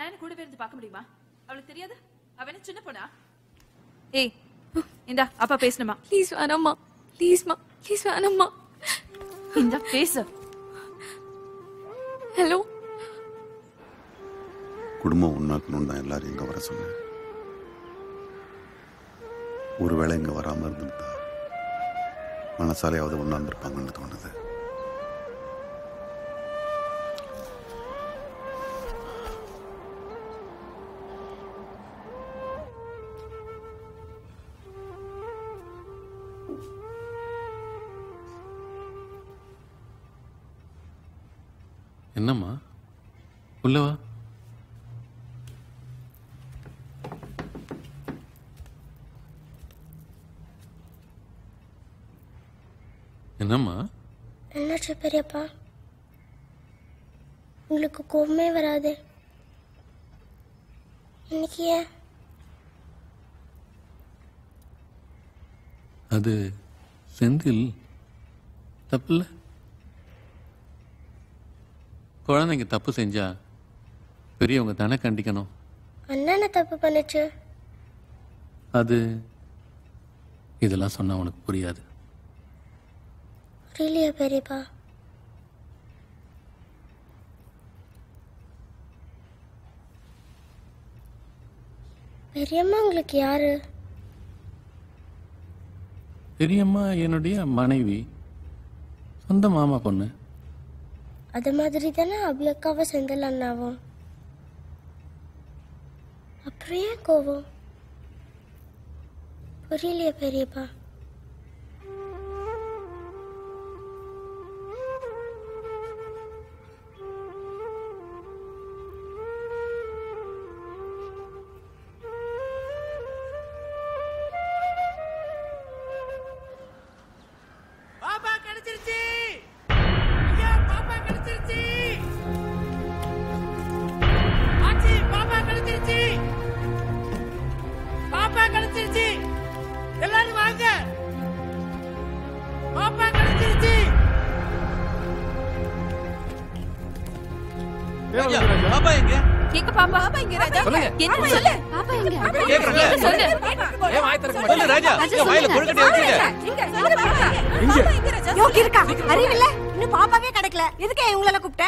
நான் என்ன கூடவே இருந்து பார்க்க முடியுமா அவளுக்கு தெரியாது அவ என்ன சின்ன பொண்ணா ஏய் இந்தா அப்பா பேசணுமா ப்ளீஸ் வேணாம்மா ப்ளீஸ்மா ப்ளீஸ் வேணாம்மா இந்த பேசு ஹலோ குடும்பம் ஒன்றாக்கணும்னு தான் எல்லாரும் இங்கே வர சொன்னேன் ஒருவேளை இங்கே வராமல் இருந்திருந்தா மனசாலையாவது ஒன்றா இருந்திருப்பாங்கன்னு தோணுது என்னம்மா உள்ள வா என்னம்மா என்னாச்சு பெரியப்பா உங்களுக்கு கோபமே வராது இன்னைக்கு ஏன் அது செந்தில் தப்பில்ல குழந்தைங்க தப்பு செஞ்சா பெரியவங்க தானே கண்டிக்கணும் அண்ணனை தப்பு பண்ணுச்சு அது இதெல்லாம் சொன்னா உனக்கு புரியாது புரியலையா பெரியப்பா பெரியம்மா உங்களுக்கு யாரு பெரியம்மா என்னுடைய மனைவி சொந்த மாமா பொண்ணு அது மாதிரி தானே அவ்வளோக்காவ செந்தில் அண்ணாவும் அப்புறம் ஏன் கோவம் புரியலையா பெரியப்பா பாப்பா கிடைச்சிருச்சு ஐயா பாப்பா கிடைச்சிருச்சு ஆச்சி பாப்பா கிடைச்சிருச்சு பாப்பா கிடைச்சிருச்சு எல்லாரும் வாங்க பாப்பா கிடைச்சிருச்சு பாப்பா எங்க எங்க பாப்பா பாப்பா இங்க ராஜா சொல்லுங்க. என்ன சொல்லு பாப்பா எங்க கேக்குறேன்ல. எங்க சொல்லு ஏன் வாய் திறக்க மாட்டேங்கிற? சொல்லு ராஜா. இங்க வாயில கொழுக்கட்டையை வச்சுக்க. யோ இருக்கா அறிவில்ல இன்னும் பாப்பாவே கிடைக்கல எதுக்கு இவங்கள கூப்பிட்ட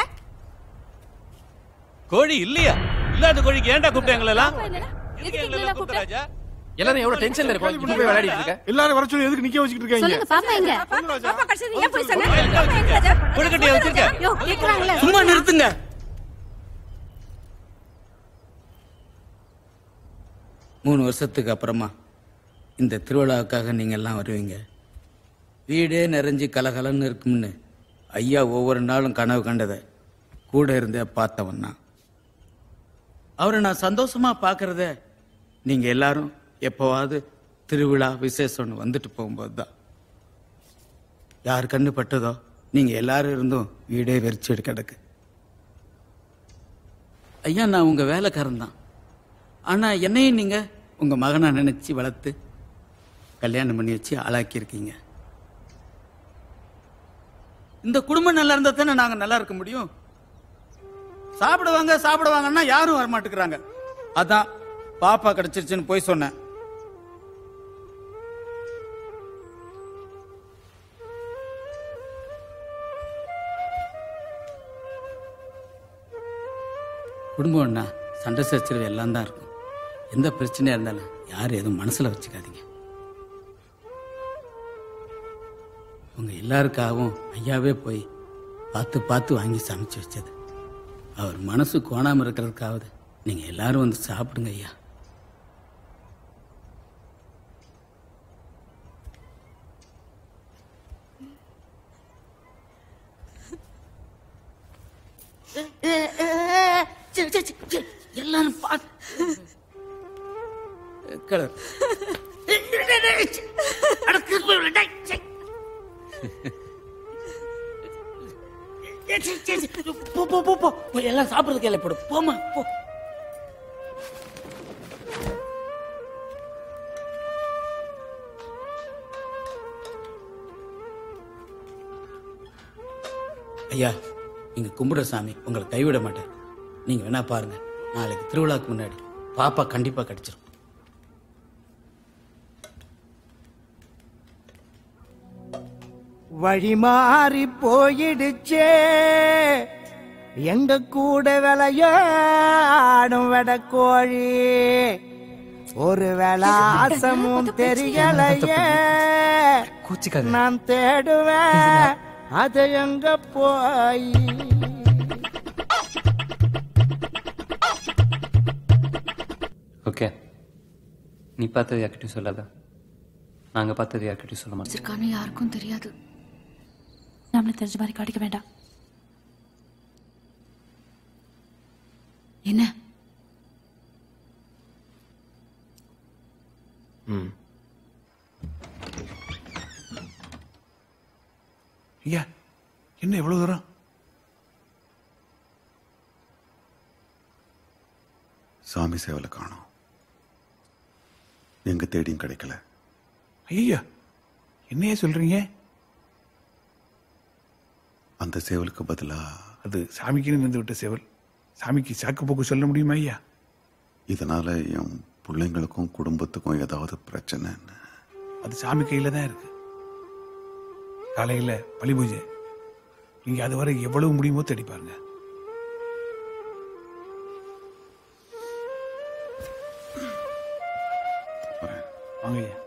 கோழி இல்லையா இல்லாத கோழிக்கு ஏன்டா கூப்பிட்ட எங்களெல்லாம் எதுக்கு எங்களை கூப்பிட்ட ராஜா எல்லாரும் எவ்வளவு டென்ஷன்ல இருக்கோம் இப்படி போய் விளையாடிட்டு இருக்க எல்லாரும் வர சொல்லி எதுக்கு நிக்க வச்சுக்கிட்டு இருக்காங்க சொல்லுங்க பாப்பா எங்க பாப்பா கிடைச்சது ஏன் போய் சொன்ன வாயில பாப்பா எங்க ராஜா? கொழுக்கட்டையை வச்சிருக்க யோ கேக்குறாங்கல்ல சும்மா நிறுத்துங்க மூணு வருஷத்துக்கு அப்புறமா இந்த திருவிழாவுக்காக நீங்க எல்லாம் வருவீங்க வீடே நிறைஞ்சு கலகலன்னு இருக்கும்னு ஐயா ஒவ்வொரு நாளும் கனவு கண்டதை கூட இருந்தே பார்த்தவன் நான் அவரை நான் சந்தோஷமா பார்க்கறத நீங்க எல்லாரும் எப்போவாவது திருவிழா விசேஷம்னு வந்துட்டு போகும்போது தான் யார் கண்ணு பட்டதோ நீங்க எல்லாரும் இருந்தும் வீடே வெறிச்சு கிடக்கு ஐயா நான் உங்க வேலைக்காரன் தான் ஆனா என்னையும் நீங்க உங்க மகனா நினைச்சு வளர்த்து கல்யாணம் பண்ணி வச்சு ஆளாக்கியிருக்கீங்க இந்த குடும்பம் நல்லா இருந்தா தானே நாங்க நல்லா இருக்க முடியும் சாப்பிடுவாங்க சாப்பிடுவாங்கன்னா யாரும் வரமாட்டேங்கிறாங்க அதான் பாப்பா கிடைச்சிருச்சுன்னு போய் சொன்னேன் குடும்பம்னா சண்டை சச்சரவு எல்லாம் தான் இருக்கும் எந்த பிரச்சனையா இருந்தாலும் யாரும் எதுவும் மனசுல வச்சுக்காதீங்க உங்க எல்லாருக்காகவும் ஐயாவே போய் பார்த்து பார்த்து வாங்கி சமைச்சு வச்சது அவர் மனசு கோணாம இருக்கிறதுக்காவது நீங்க எல்லாரும் வந்து சாப்பிடுங்க ஐயா எல்லாரும் பார்த்து கலர் போ போ போ போ போய் எல்லாம் சாப்பிடுறதுக்கு எல்லாம் போடு போமா போ ஐயா நீங்க கும்பிடுற சாமி உங்களை கைவிட மாட்டேன் நீங்க வேணா பாருங்க நாளைக்கு திருவிழாக்கு முன்னாடி பாப்பா கண்டிப்பா கிடைச்சிரும் வழி மாறி போயிடுச்சே எங்க கூட விளையாடும் வெடக்கோழி ஒரு விளாசமும் தெரியலையே நான் தேடுவேன் அது எங்க போய் ஓகே நீ பார்த்தது யார்கிட்டயும் சொல்லாத நாங்கள் பார்த்தது யார்கிட்டயும் சொல்ல மாட்டோம் வச்சிருக்கான்னு யாருக்கும் தெரியாது நம்மள தெரிஞ்ச மாதிரி காட்டிக்க வேண்டாம் என்ன ம் ஐயா என்ன எவ்வளவு தூரம் சாமி சேவலை காணோம் எங்க தேடியும் கிடைக்கல ஐயா என்னையா சொல்றீங்க அந்த சேவலுக்கு பதிலா அது சாமிக்குன்னு வந்து விட்ட சேவல் சாமிக்கு சாக்கு போக்கு சொல்ல முடியுமா ஐயா இதனால என் பிள்ளைங்களுக்கும் குடும்பத்துக்கும் ஏதாவது பிரச்சனைன்னு அது சாமி கையில தான் இருக்கு காலையில பலி பூஜை நீங்க அது வரை எவ்வளவு முடியுமோ தேடி பாருங்க வாங்க ஐயா